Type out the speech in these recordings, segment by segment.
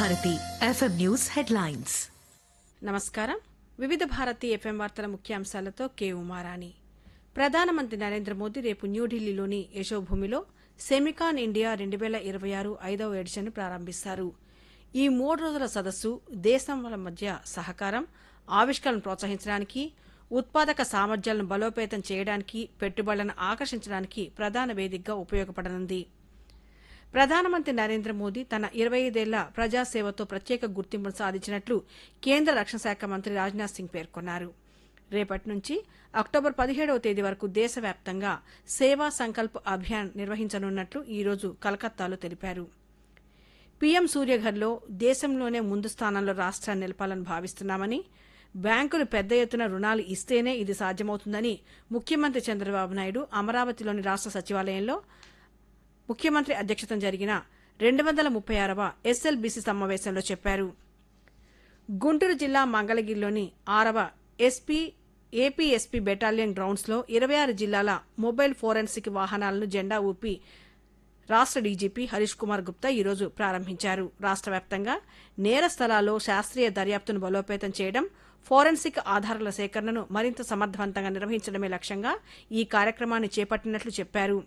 Bharati FM news headlines నమస్కారం వివిధ Bharati FM వార్తల ముఖ్యాంశాలతో కె ఉమారాణి ప్రధానమంత్రి నరేంద్ర మోదీ రేపు న్యూఢిల్లీలోని యశోభూమిలో సెమికాన్ ఇండియా రెండు వేల ఇరవై ఆరు ఐదవ ఎడిషన్ ప్రారంభిస్తారు ఈ మూడు రోజుల సదస్సు దేశముల మధ్య సహకారం ఆవిష్కరణను ప్రోత్సహించడానికి ఉత్పాదక సామర్థ్యాలను బలోపేతం చేయడానికి పెట్టుబడులను ఆకర్షించడానికి ప్రధాన వేదికగా ఉపయోగపడనుంది ప్రధానమంత్రి నరేంద్ర మోదీ తన ఇరవై ఐదేళ్ల ప్రజాసేవతో ప్రత్యేక గుర్తింపును సాధించినట్లు కేంద్ర రక్షణ శాఖ మంత్రి రాజ్నాథ్ సింగ్ పేర్కొన్నారు రేపటి నుంచి అక్టోబర్ పదిహేడవ తేదీ వరకు దేశవ్యాప్తంగా సేవా సంకల్ప్ అభియాన్ నిర్వహించనున్నట్లు ఈరోజు కలకత్తాలో తెలిపారు పీఎం సూర్యఘర్లో దేశంలోనే ముందు స్థానంలో రాష్ట్రాన్ని నిలపాలని భావిస్తున్నామని బ్యాంకులు పెద్ద ఎత్తున రుణాలు ఇస్తేనే ఇది సాధ్యమవుతుందని ముఖ్యమంత్రి చంద్రబాబు నాయుడు అమరావతిలోని రాష్ట్ర సచివాలయంలో ముఖ్యమంత్రి అధ్యక్షతన జరిగిన రెండు వందల ముప్పై ఆరవ ఎస్ఎల్బీసీ సమావేశంలో చెప్పారు గుంటూరు జిల్లా మంగళగిరిలోని ఆరవ ఎస్పీ ఏపీఎస్పీ బెటాలియన్ గ్రౌండ్స్లో ఇరవై ఆరు జిల్లాల మొబైల్ ఫోరెన్సిక్ వాహనాలను జెండా ఊపి రాష్ట్ర డీజీపీ హరీష్ కుమార్ గుప్తా ఈరోజు ప్రారంభించారు రాష్ట్ర వ్యాప్తంగా నేర స్థలాల్లో శాస్త్రీయ దర్యాప్తును బలోపేతం చేయడం ఫోరెన్సిక్ ఆధారాల సేకరణను మరింత సమర్థవంతంగా నిర్వహించడమే లక్ష్యంగా ఈ కార్యక్రమాన్ని చేపట్టినట్లు చెప్పారు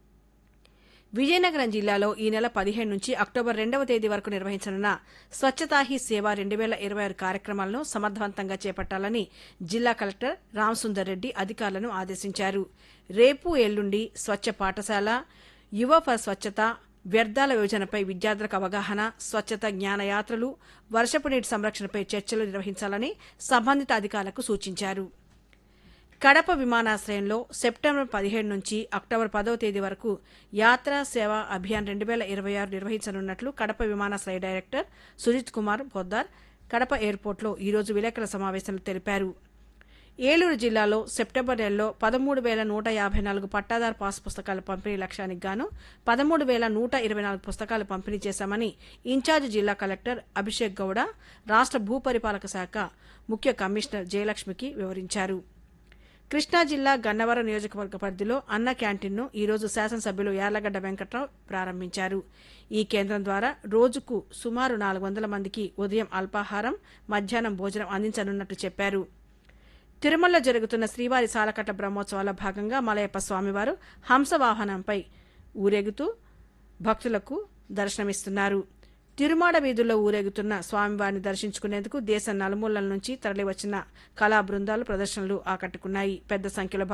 విజయనగరం జిల్లాలో ఈ నెల పదిహేను నుంచి అక్టోబర్ రెండవ తేదీ వరకు నిర్వహించనున్న స్వచ్ఛతా హీ సేవ రెండు వేల ఇరవై ఆరు కార్యక్రమాలను సమర్థవంతంగా చేపట్టాలని జిల్లా కలెక్టర్ రామసుందర్ రెడ్డి అధికారులను ఆదేశించారు రేపు ఎల్లుండి స్వచ్ఛ పాఠశాల యువ ఫర్ స్వచ్ఛత వ్యర్థాల యోజనపై విద్యార్థులకు అవగాహన స్వచ్ఛత జ్ఞానయాత్రలు వర్షపు నీటి సంరక్షణపై చర్చలు నిర్వహించాలని సంబంధిత అధికారులకు సూచించారు కడప విమానాశ్రయంలో సెప్టెంబర్ పదిహేడు నుంచి అక్టోబర్ పదవ తేదీ వరకు యాత్రా సేవా అభియాన్ రెండు వేల ఇరవై ఆరు నిర్వహించనున్నట్లు కడప విమానాశ్రయ డైరెక్టర్ సుజిత్ కుమార్ పొద్దార్ కడప ఎయిర్పోర్ట్లో ఈరోజు విలేకరుల సమావేశంలో తెలిపారు ఏలూరు జిల్లాలో సెప్టెంబర్ నెలలో పదమూడు వేల నూట యాభై నాలుగు పట్టాదారు పాస్ పుస్తకాల పంపిణీ లక్ష్యానికి గాను పదమూడు వేల నూట ఇరవై నాలుగు పుస్తకాలు పంపిణీ చేశామని ఇన్ఛార్జ్ జిల్లా కలెక్టర్ అభిషేక్ గౌడ రాష్ట్ర భూపరిపాలక శాఖ ముఖ్య కమిషనర్ జయలక్ష్మికి వివరించారు కృష్ణా జిల్లా గన్నవరం నియోజకవర్గ పరిధిలో అన్న క్యాంటీన్ను ఈరోజు శాసనసభ్యులు యార్లగడ్డ వెంకట్రావు ప్రారంభించారు ఈ కేంద్రం ద్వారా రోజుకు సుమారు నాలుగు వందల మందికి ఉదయం అల్పాహారం మధ్యాహ్నం భోజనం అందించనున్నట్లు చెప్పారు తిరుమలలో జరుగుతున్న శ్రీవారి సాలకట్ల బ్రహ్మోత్సవాల భాగంగా మలయప్ప స్వామివారు హంస వాహనంపై ఊరేగుతూ భక్తులకు దర్శనమిస్తున్నారు తిరుమాడ వీధుల్లో ఊరేగుతున్న స్వామివారిని దర్శించుకునేందుకు దేశ నలుమూలల నుంచి తరలివచ్చిన కళా బృందాలు ప్రదర్శనలు ఆకట్టుకున్నాయి పెద్ద సంఖ్యలో